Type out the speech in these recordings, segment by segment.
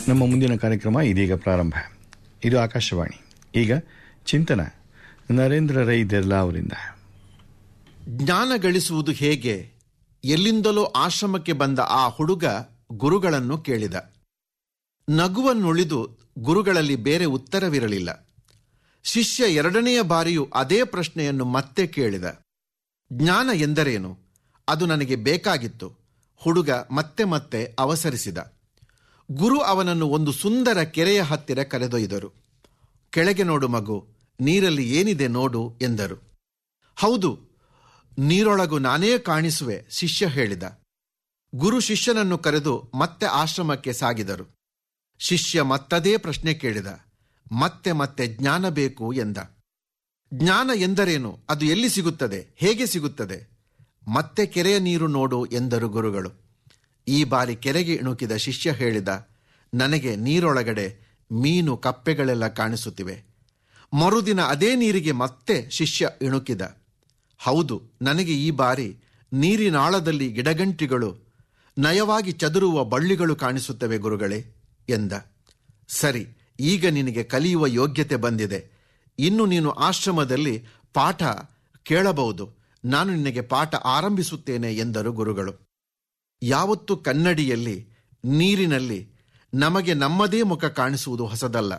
ನಮ್ಮ ಮುಂದಿನ ಕಾರ್ಯಕ್ರಮ ಇದೀಗ ಪ್ರಾರಂಭ ಇದು ಆಕಾಶವಾಣಿ ಈಗ ಚಿಂತನ ನರೇಂದ್ರ ರೈ ದೆರ್ಲಾ ಅವರಿಂದ ಜ್ಞಾನ ಗಳಿಸುವುದು ಹೇಗೆ ಎಲ್ಲಿಂದಲೋ ಆಶ್ರಮಕ್ಕೆ ಬಂದ ಆ ಹುಡುಗ ಗುರುಗಳನ್ನು ಕೇಳಿದ ನಗುವನ್ನುಳಿದು ಗುರುಗಳಲ್ಲಿ ಬೇರೆ ಉತ್ತರವಿರಲಿಲ್ಲ ಶಿಷ್ಯ ಎರಡನೆಯ ಬಾರಿಯೂ ಅದೇ ಪ್ರಶ್ನೆಯನ್ನು ಮತ್ತೆ ಕೇಳಿದ ಜ್ಞಾನ ಎಂದರೇನು ಅದು ನನಗೆ ಬೇಕಾಗಿತ್ತು ಹುಡುಗ ಮತ್ತೆ ಮತ್ತೆ ಅವಸರಿಸಿದ ಗುರು ಅವನನ್ನು ಒಂದು ಸುಂದರ ಕೆರೆಯ ಹತ್ತಿರ ಕರೆದೊಯ್ದರು ಕೆಳಗೆ ನೋಡು ಮಗು ನೀರಲ್ಲಿ ಏನಿದೆ ನೋಡು ಎಂದರು ಹೌದು ನೀರೊಳಗು ನಾನೇ ಕಾಣಿಸುವೆ ಶಿಷ್ಯ ಹೇಳಿದ ಗುರು ಶಿಷ್ಯನನ್ನು ಕರೆದು ಮತ್ತೆ ಆಶ್ರಮಕ್ಕೆ ಸಾಗಿದರು ಶಿಷ್ಯ ಮತ್ತದೇ ಪ್ರಶ್ನೆ ಕೇಳಿದ ಮತ್ತೆ ಮತ್ತೆ ಜ್ಞಾನ ಬೇಕು ಎಂದ ಜ್ಞಾನ ಎಂದರೇನು ಅದು ಎಲ್ಲಿ ಸಿಗುತ್ತದೆ ಹೇಗೆ ಸಿಗುತ್ತದೆ ಮತ್ತೆ ಕೆರೆಯ ನೀರು ನೋಡು ಎಂದರು ಗುರುಗಳು ಈ ಬಾರಿ ಕೆರೆಗೆ ಇಣುಕಿದ ಶಿಷ್ಯ ಹೇಳಿದ ನನಗೆ ನೀರೊಳಗಡೆ ಮೀನು ಕಪ್ಪೆಗಳೆಲ್ಲ ಕಾಣಿಸುತ್ತಿವೆ ಮರುದಿನ ಅದೇ ನೀರಿಗೆ ಮತ್ತೆ ಶಿಷ್ಯ ಇಣುಕಿದ ಹೌದು ನನಗೆ ಈ ಬಾರಿ ನೀರಿನಾಳದಲ್ಲಿ ಗಿಡಗಂಟಿಗಳು ನಯವಾಗಿ ಚದುರುವ ಬಳ್ಳಿಗಳು ಕಾಣಿಸುತ್ತವೆ ಗುರುಗಳೇ ಎಂದ ಸರಿ ಈಗ ನಿನಗೆ ಕಲಿಯುವ ಯೋಗ್ಯತೆ ಬಂದಿದೆ ಇನ್ನು ನೀನು ಆಶ್ರಮದಲ್ಲಿ ಪಾಠ ಕೇಳಬಹುದು ನಾನು ನಿನಗೆ ಪಾಠ ಆರಂಭಿಸುತ್ತೇನೆ ಎಂದರು ಗುರುಗಳು ಯಾವತ್ತು ಕನ್ನಡಿಯಲ್ಲಿ ನೀರಿನಲ್ಲಿ ನಮಗೆ ನಮ್ಮದೇ ಮುಖ ಕಾಣಿಸುವುದು ಹೊಸದಲ್ಲ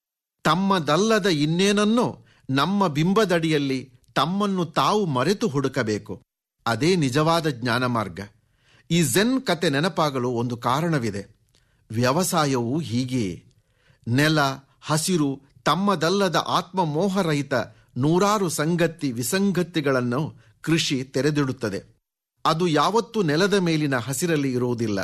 ತಮ್ಮದಲ್ಲದ ಇನ್ನೇನನ್ನೋ ನಮ್ಮ ಬಿಂಬದಡಿಯಲ್ಲಿ ತಮ್ಮನ್ನು ತಾವು ಮರೆತು ಹುಡುಕಬೇಕು ಅದೇ ನಿಜವಾದ ಜ್ಞಾನ ಮಾರ್ಗ ಈ ಝೆನ್ ಕತೆ ನೆನಪಾಗಲು ಒಂದು ಕಾರಣವಿದೆ ವ್ಯವಸಾಯವೂ ಹೀಗೆಯೇ ನೆಲ ಹಸಿರು ತಮ್ಮದಲ್ಲದ ಆತ್ಮಮೋಹರಹಿತ ನೂರಾರು ಸಂಗತಿ ವಿಸಂಗತಿಗಳನ್ನು ಕೃಷಿ ತೆರೆದಿಡುತ್ತದೆ ಅದು ಯಾವತ್ತೂ ನೆಲದ ಮೇಲಿನ ಹಸಿರಲ್ಲಿ ಇರುವುದಿಲ್ಲ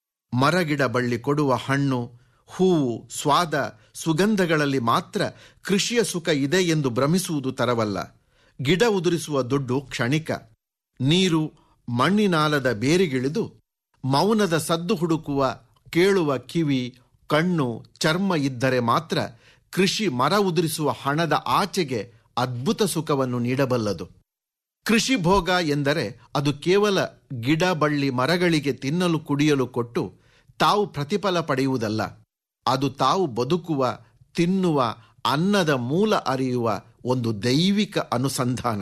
ಮರಗಿಡ ಬಳ್ಳಿ ಕೊಡುವ ಹಣ್ಣು ಹೂವು ಸ್ವಾದ ಸುಗಂಧಗಳಲ್ಲಿ ಮಾತ್ರ ಕೃಷಿಯ ಸುಖ ಇದೆ ಎಂದು ಭ್ರಮಿಸುವುದು ತರವಲ್ಲ ಗಿಡ ಉದುರಿಸುವ ದುಡ್ಡು ಕ್ಷಣಿಕ ನೀರು ಮಣ್ಣಿನಾಲದ ಬೇರಿಗಿಳಿದು ಮೌನದ ಸದ್ದು ಹುಡುಕುವ ಕೇಳುವ ಕಿವಿ ಕಣ್ಣು ಚರ್ಮ ಇದ್ದರೆ ಮಾತ್ರ ಕೃಷಿ ಮರ ಉದುರಿಸುವ ಹಣದ ಆಚೆಗೆ ಅದ್ಭುತ ಸುಖವನ್ನು ನೀಡಬಲ್ಲದು ಕೃಷಿ ಭೋಗ ಎಂದರೆ ಅದು ಕೇವಲ ಗಿಡ ಬಳ್ಳಿ ಮರಗಳಿಗೆ ತಿನ್ನಲು ಕುಡಿಯಲು ಕೊಟ್ಟು ತಾವು ಪ್ರತಿಫಲ ಪಡೆಯುವುದಲ್ಲ ಅದು ತಾವು ಬದುಕುವ ತಿನ್ನುವ ಅನ್ನದ ಮೂಲ ಅರಿಯುವ ಒಂದು ದೈವಿಕ ಅನುಸಂಧಾನ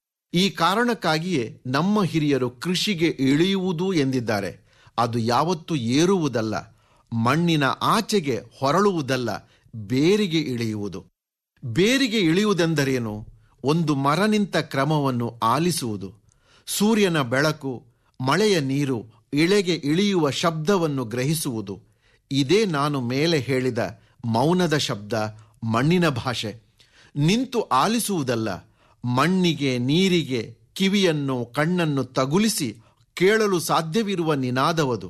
ಈ ಕಾರಣಕ್ಕಾಗಿಯೇ ನಮ್ಮ ಹಿರಿಯರು ಕೃಷಿಗೆ ಇಳಿಯುವುದು ಎಂದಿದ್ದಾರೆ ಅದು ಯಾವತ್ತೂ ಏರುವುದಲ್ಲ ಮಣ್ಣಿನ ಆಚೆಗೆ ಹೊರಳುವುದಲ್ಲ ಬೇರಿಗೆ ಇಳಿಯುವುದು ಬೇರಿಗೆ ಇಳಿಯುವುದೆಂದರೇನು ಒಂದು ಮರ ನಿಂತ ಕ್ರಮವನ್ನು ಆಲಿಸುವುದು ಸೂರ್ಯನ ಬೆಳಕು ಮಳೆಯ ನೀರು ಇಳೆಗೆ ಇಳಿಯುವ ಶಬ್ದವನ್ನು ಗ್ರಹಿಸುವುದು ಇದೇ ನಾನು ಮೇಲೆ ಹೇಳಿದ ಮೌನದ ಶಬ್ದ ಮಣ್ಣಿನ ಭಾಷೆ ನಿಂತು ಆಲಿಸುವುದಲ್ಲ ಮಣ್ಣಿಗೆ ನೀರಿಗೆ ಕಿವಿಯನ್ನು ಕಣ್ಣನ್ನು ತಗುಲಿಸಿ ಕೇಳಲು ಸಾಧ್ಯವಿರುವ ನಿನಾದವದು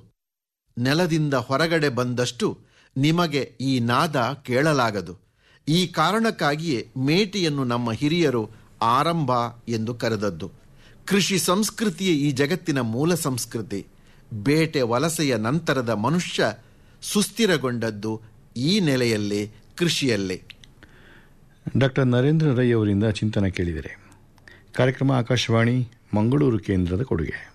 ನೆಲದಿಂದ ಹೊರಗಡೆ ಬಂದಷ್ಟು ನಿಮಗೆ ಈ ನಾದ ಕೇಳಲಾಗದು ಈ ಕಾರಣಕ್ಕಾಗಿಯೇ ಮೇಟಿಯನ್ನು ನಮ್ಮ ಹಿರಿಯರು ಆರಂಭ ಎಂದು ಕರೆದದ್ದು ಕೃಷಿ ಸಂಸ್ಕೃತಿಯೇ ಈ ಜಗತ್ತಿನ ಮೂಲ ಸಂಸ್ಕೃತಿ ಬೇಟೆ ವಲಸೆಯ ನಂತರದ ಮನುಷ್ಯ ಸುಸ್ಥಿರಗೊಂಡದ್ದು ಈ ನೆಲೆಯಲ್ಲೇ ಕೃಷಿಯಲ್ಲೇ ಡಾಕ್ಟರ್ ನರೇಂದ್ರ ರೈ ಅವರಿಂದ ಚಿಂತನ ಕೇಳಿದರೆ ಕಾರ್ಯಕ್ರಮ ಆಕಾಶವಾಣಿ ಮಂಗಳೂರು ಕೇಂದ್ರದ ಕೊಡುಗೆ